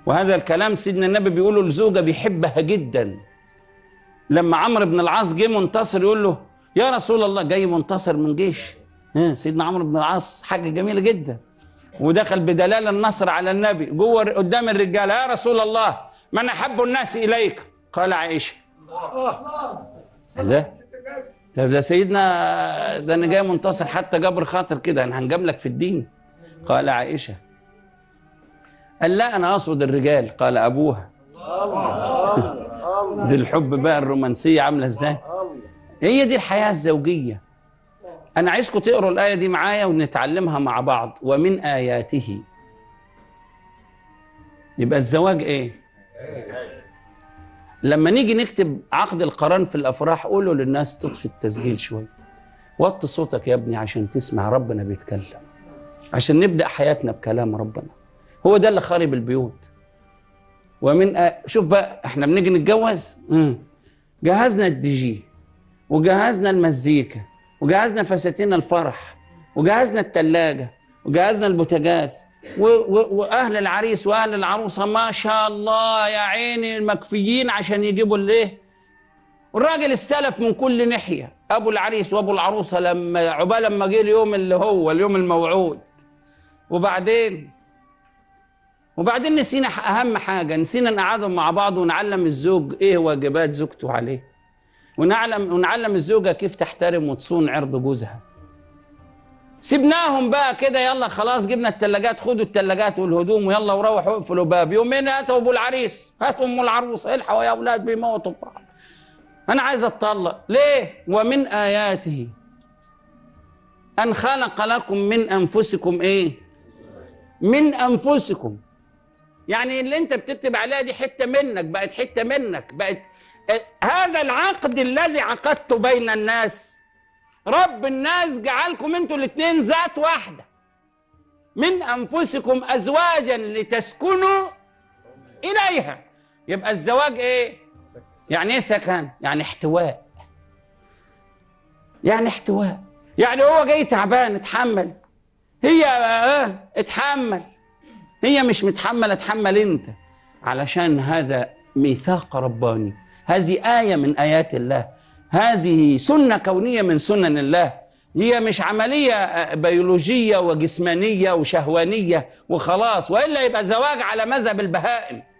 وهذا الكلام سيدنا النبي بيقوله لزوجة بيحبها جدا لما عمرو بن العاص جه منتصر يقول له يا رسول الله جاي منتصر من جيش ها سيدنا عمرو بن العاص حاجة جميلة جدا ودخل بدلال النصر على النبي جوه قدام الرجال يا رسول الله من أحب الناس إليك قال عائشة ده طب ده سيدنا ده انا جاي منتصر حتى جبر خاطر كده انا هنجاب لك في الدين قال عائشه قال لا انا اقصد الرجال قال ابوها دي الحب بقى الرومانسيه عامله ازاي هي دي الحياه الزوجيه انا عايزكم تقروا الايه دي معايا ونتعلمها مع بعض ومن اياته يبقى الزواج ايه لما نيجي نكتب عقد القران في الافراح قولوا للناس تطفي التسجيل شويه وطي صوتك يا ابني عشان تسمع ربنا بيتكلم عشان نبدا حياتنا بكلام ربنا هو ده اللي خارب البيوت ومن أ... شوف بقى احنا بنيجي نتجوز مم. جهزنا الدي جي وجهزنا المزيكا وجهزنا فساتين الفرح وجهزنا التلاجة وجهزنا البوتاجاز و... و... واهل العريس واهل العروسه ما شاء الله يا عيني مكفيين عشان يجيبوا الايه والراجل استلف من كل ناحيه ابو العريس وابو العروسه لما عقبال لما جه اليوم اللي هو اليوم الموعود وبعدين وبعدين نسينا اهم حاجه نسينا نقعدهم مع بعض ونعلم الزوج ايه واجبات زوجته عليه ونعلم ونعلم الزوجه كيف تحترم وتصون عرض جوزها سيبناهم بقى كده يلا خلاص جبنا التلاجات خدوا التلاجات والهدوم ويلا وروحوا اقفلوا باب يومين هاتوا ابو العريس هاتوا ام العروس الحقوا يا اولاد بيموتوا بعض انا عايز اتطلق ليه ومن اياته ان خلق لكم من انفسكم ايه من انفسكم يعني اللي انت بتكتب عليها دي حته منك بقت حته منك بقت هذا العقد الذي عقدته بين الناس رب الناس جعلكم انتوا الاثنين ذات واحده من انفسكم ازواجا لتسكنوا اليها يبقى الزواج ايه يعني ايه سكن يعني احتواء يعني احتواء يعني هو جاي تعبان اتحمل هي اه اتحمل هي مش متحمله اتحمل انت علشان هذا ميثاق رباني هذه آية من آيات الله هذه سنة كونية من سنن الله هي مش عملية بيولوجية وجسمانية وشهوانية وخلاص وإلا يبقى زواج على مذهب البهائم